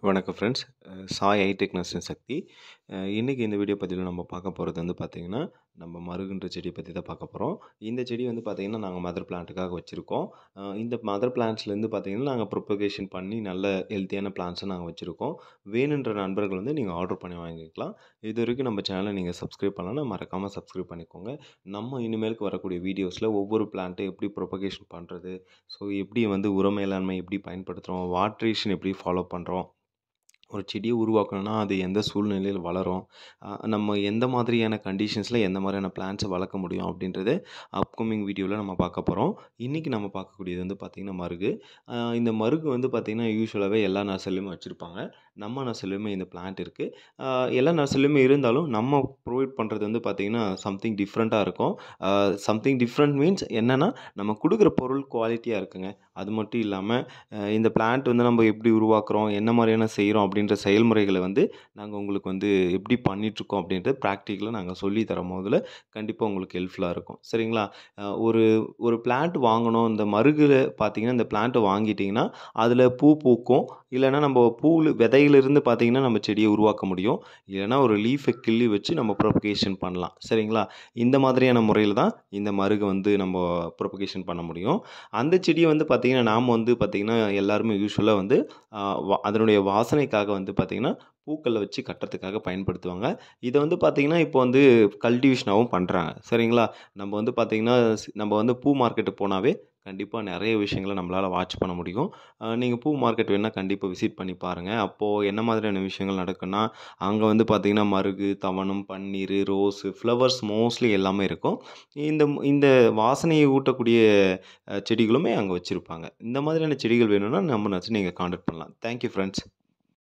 வணக்கம் friends Sai iTech nursing Shakti இன்றைக்கி இந்த வீடியோ பதிவில் நம்ம பார்க்க போகிறது வந்து பார்த்திங்கன்னா நம்ம மருகுன்ற செடியை பற்றி தான் பார்க்க போகிறோம் இந்த செடி வந்து பார்த்திங்கன்னா நாங்கள் மதர் பிளான்ட்டுக்காக வச்சுருக்கோம் இந்த மதர் பிளான்ட்ஸ்லேருந்து பார்த்திங்கன்னா நாங்கள் ப்ரொப்பகேஷன் பண்ணி நல்ல ஹெல்த்தியான பிளான்ட்ஸை நாங்கள் வச்சுருக்கோம் வேணுன்ற நண்பர்கள் வந்து நீங்கள் ஆர்டர் பண்ணி வாங்கிக்கலாம் இது வரைக்கும் நம்ம சேனலை நீங்கள் சப்ஸ்கிரைப் பண்ணலன்னா மறக்காமல் சப்ஸ்கிரைப் பண்ணிக்கோங்க நம்ம இனிமேலுக்கு வரக்கூடிய வீடியோஸில் ஒவ்வொரு பிளான்ட்டை எப்படி ப்ரொப்பகேஷன் பண்ணுறது ஸோ எப்படி வந்து உர மேலாண்மை எப்படி பயன்படுத்துகிறோம் வாட்ரேஷன் எப்படி ஃபாலோ பண்ணுறோம் ஒரு செடியை உருவாக்கணும்னா அது எந்த சூழ்நிலையில் வளரும் நம்ம எந்த மாதிரியான கண்டிஷன்ஸில் எந்த மாதிரியான பிளான்ஸை வளர்க்க முடியும் அப்படின்றது அப்கமிங் வீடியோவில் நம்ம பார்க்க போகிறோம் இன்றைக்கி நம்ம பார்க்கக்கூடியது வந்து பார்த்திங்கன்னா மருகு இந்த மருகு வந்து பார்த்திங்கன்னா யூஸ்வலாகவே எல்லா நர்சரிலையுமே வச்சுருப்பாங்க நம்ம நர்சரிலையுமே இந்த பிளான்ட் இருக்குது எல்லா நர்சரிலையுமே இருந்தாலும் நம்ம ப்ரொவைட் பண்ணுறது வந்து பார்த்திங்கன்னா சம்திங் டிஃப்ரெண்ட்டாக இருக்கும் சம்திங் டிஃப்ரெண்ட் மீன்ஸ் என்னென்னா நம்ம கொடுக்குற பொருள் குவாலிட்டியாக இருக்குங்க அது மட்டும் இல்லாமல் இந்த பிளான்ட் வந்து நம்ம எப்படி உருவாக்குறோம் என்ன மாதிரியான செய்கிறோம் அப்படின்ற செயல்முறைகளை வந்து நாங்கள் உங்களுக்கு வந்து எப்படி பண்ணிகிட்ருக்கோம் அப்படின்றது ப்ராக்டிக்கலாக நாங்கள் சொல்லி தரும் போதில் கண்டிப்பாக உங்களுக்கு ஹெல்ப்ஃபுல்லாக இருக்கும் சரிங்களா ஒரு ஒரு பிளான்ட் வாங்கணும் இந்த மருகில் பார்த்தீங்கன்னா இந்த பிளான்ட்டை வாங்கிட்டிங்கன்னா அதில் பூ பூக்கும் இல்லைனா நம்ம பூவில் விதையிலிருந்து பார்த்திங்கன்னா நம்ம செடியை உருவாக்க முடியும் இல்லைனா ஒரு லீஃபை கிள்ளி வச்சு நம்ம ப்ரொபகேஷன் பண்ணலாம் சரிங்களா இந்த மாதிரியான முறையில் தான் இந்த மருகை வந்து நம்ம ப்ரொபகேஷன் பண்ண முடியும் அந்த செடியை வந்து பார்த்திங்கன்னா நாம் வந்து பார்த்திங்கன்னா எல்லாருமே யூஸ்வலாக வந்து அதனுடைய வாசனைக்காக வந்து பார்த்திங்கன்னா பூக்களை வச்சு கட்டுறதுக்காக பயன்படுத்துவாங்க இதை வந்து பார்த்திங்கன்னா இப்போ வந்து கல்டிவேஷனாகவும் பண்ணுறாங்க சரிங்களா நம்ம வந்து பார்த்திங்கன்னா நம்ம வந்து பூ மார்க்கெட்டு போனாவே கண்டிப்பாக நிறைய விஷயங்களை நம்மளால் வாட்ச் பண்ண முடியும் நீங்கள் பூ மார்க்கெட் வேணால் கண்டிப்பாக விசிட் பண்ணி பாருங்கள் அப்போது என்ன மாதிரியான விஷயங்கள் நடக்குன்னா அங்கே வந்து பார்த்திங்கன்னா மருகு தவணம் பன்னீர் ரோஸு ஃப்ளவர்ஸ் மோஸ்ட்லி எல்லாமே இருக்கும் இந்த இந்த வாசனையை ஊட்டக்கூடிய செடிகளுமே அங்கே வச்சுருப்பாங்க இந்த மாதிரியான செடிகள் வேணும்னா நம்ம நச்சு நீங்கள் காண்டாக்ட் பண்ணலாம் தேங்க்யூ ஃப்ரெண்ட்ஸ்